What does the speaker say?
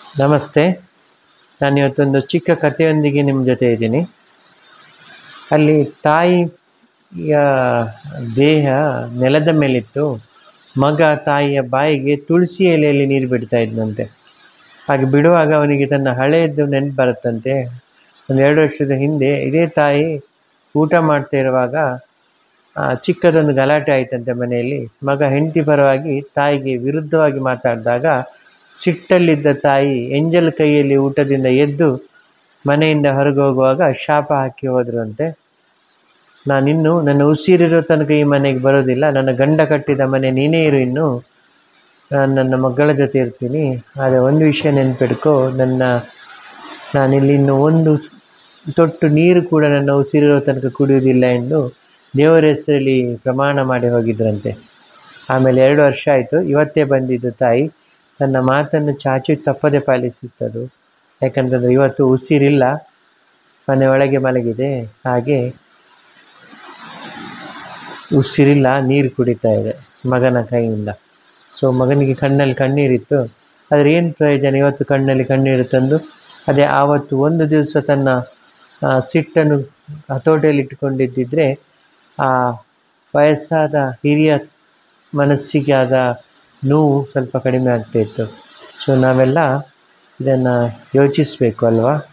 ನಮಸ್ತೆ ನಾನು ಇವತ್ತೊಂದು ಚಿಕ್ಕ ಕಥೆಯೊಂದಿಗೆ ನಿಮ್ಮ ಜೊತೆ ಇದ್ದೀನಿ ಅಲ್ಲಿ ತಾಯಿಯ ದೇಹ ನೆಲದ ಮೇಲಿತ್ತು ಮಗ ತಾಯಿಯ ಬಾಯಿಗೆ ತುಳಸಿ ಎಲೆಯಲ್ಲಿ ನೀರು ಬಿಡ್ತಾ ಇದ್ದಂತೆ ಹಾಗೆ ಬಿಡುವಾಗ ಅವನಿಗೆ ತನ್ನ ಹಳೆಯದ್ದು ನೆನಪು ಬರುತ್ತಂತೆ ಒಂದು ಎರಡು ವರ್ಷದ ಹಿಂದೆ ಇದೇ ತಾಯಿ ಊಟ ಮಾಡ್ತಾ ಇರುವಾಗ ಆ, ಚಿಕ್ಕದೊಂದು ಗಲಾಟೆ ಆಯ್ತಂತೆ ಮನೆಯಲ್ಲಿ ಮಗ ಹೆಂಡತಿ ಪರವಾಗಿ ತಾಯಿಗೆ ವಿರುದ್ಧವಾಗಿ ಮಾತಾಡಿದಾಗ ಸಿಟ್ಟಲ್ಲಿದ್ದ ತಾಯಿ ಎಂಜಲ್ ಕೈಯಲ್ಲಿ ಊಟದಿಂದ ಎದ್ದು ಮನೆಯಿಂದ ಹೊರಗೆ ಹೋಗುವಾಗ ಶಾಪ ಹಾಕಿ ಹೋದ್ರಂತೆ ನಾನಿನ್ನು ನನ್ನ ಉಸಿರಿರೋ ತನಕ ಈ ಮನೆಗೆ ಬರೋದಿಲ್ಲ ನನ್ನ ಗಂಡ ಕಟ್ಟಿದ ಮನೆ ನೀನೇ ಇರು ಇನ್ನು ನಾನು ನನ್ನ ಮಗಳ ಜೊತೆ ಇರ್ತೀನಿ ಆದರೆ ಒಂದು ವಿಷಯ ನೆನ್ಪಿಡ್ಕೊ ನನ್ನ ನಾನಿಲ್ಲಿ ಇನ್ನು ಒಂದು ತೊಟ್ಟು ನೀರು ಕೂಡ ನನ್ನ ಉಸಿರಿರೋ ತನಕ ಕುಡಿಯುವುದಿಲ್ಲ ಎಂದು ದೇವರ ಹೆಸರಲ್ಲಿ ಪ್ರಮಾಣ ಮಾಡಿ ಹೋಗಿದ್ರಂತೆ ಆಮೇಲೆ ಎರಡು ವರ್ಷ ಆಯಿತು ಇವತ್ತೇ ಬಂದಿದ್ದು ತಾಯಿ ತನ್ನ ಮಾತನ್ನು ಚಾಚು ತಪ್ಪದೆ ಪಾಲಿಸುತ್ತದು ಯಾಕಂತಂದರೆ ಇವತ್ತು ಉಸಿರಿಲ್ಲ ಮನೆ ಒಳಗೆ ಮಲಗಿದೆ ಹಾಗೆ ಉಸಿರಿಲ್ಲ ನೀರು ಕುಡಿತಾ ಇದೆ ಮಗನ ಕೈಯಿಂದ ಸೊ ಮಗನಿಗೆ ಕಣ್ಣಲ್ಲಿ ಕಣ್ಣೀರಿತ್ತು ಆದರೆ ಏನು ಪ್ರಯೋಜನ ಇವತ್ತು ಕಣ್ಣಲ್ಲಿ ಕಣ್ಣೀರು ತಂದು ಅದೇ ಆವತ್ತು ಒಂದು ದಿವಸ ತನ್ನ ಆ, ಸಿಟ್ಟನ್ನು ಹತೋಟಿಯಲ್ಲಿ ಇಟ್ಟುಕೊಂಡಿದ್ದಿದ್ರೆ ಆ ವಯಸ್ಸಾದ ಹಿರಿಯ ಮನಸ್ಸಿಗೆ ಆದ ನೋವು ಸ್ವಲ್ಪ ಕಡಿಮೆ ಆಗ್ತಾಯಿತ್ತು ಸೊ ನಾವೆಲ್ಲ ಇದನ್ನು ಯೋಚಿಸಬೇಕು ಅಲ್ವಾ